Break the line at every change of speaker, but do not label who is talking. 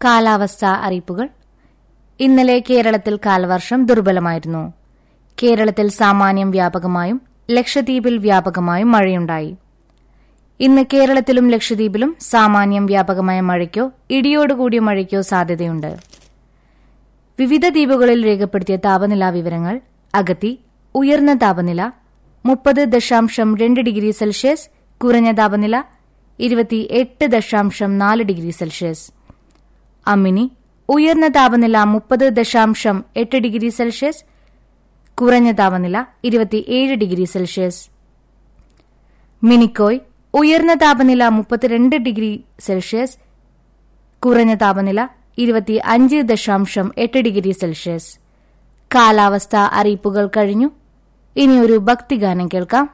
കാലാവസ്ഥാ അറിയിപ്പുകൾ ഇന്നലെ കേരളത്തിൽ കാലവർഷം ദുർബലമായിരുന്നു കേരളത്തിൽ സാമാന്യം വ്യാപകമായും ലക്ഷദ്വീപിൽ വ്യാപകമായും മഴയുണ്ടായി ഇന്ന് കേരളത്തിലും ലക്ഷദ്വീപിലും സാമാന്യം വ്യാപകമായ മഴയ്ക്കോ ഇടിയോടുകൂടിയ മഴയ്ക്കോ സാധ്യതയുണ്ട് വിവിധ ദ്വീപുകളിൽ രേഖപ്പെടുത്തിയ താപനിലാ വിവരങ്ങൾ അഗത്തി ഉയർന്ന താപനില മുപ്പത് ദശാംശം രണ്ട് ഡിഗ്രി സെൽഷ്യസ് കുറഞ്ഞ താപനില ഇരുപത്തിയെട്ട് ദശാംശം നാല് ഡിഗ്രി സെൽഷ്യസ് അമ്മിനി ഉയർന്ന താപനില മുപ്പത് ദശാംശം എട്ട് ഡിഗ്രി സെൽഷ്യസ് കുറഞ്ഞ താപനില ഇരുപത്തിയേഴ് ഡിഗ്രി സെൽഷ്യസ് മിനിക്കോയ് ഉയർന്ന താപനില മുപ്പത്തിരണ്ട് ഡിഗ്രി സെൽഷ്യസ് കുറഞ്ഞ താപനില ഇരുപത്തി അഞ്ച് ദശാംശം എട്ട് ഡിഗ്രി സെൽഷ്യസ് കാലാവസ്ഥ അറിയിപ്പുകൾ കഴിഞ്ഞു ഇനിയൊരു ഭക്തിഗാനം കേൾക്കാം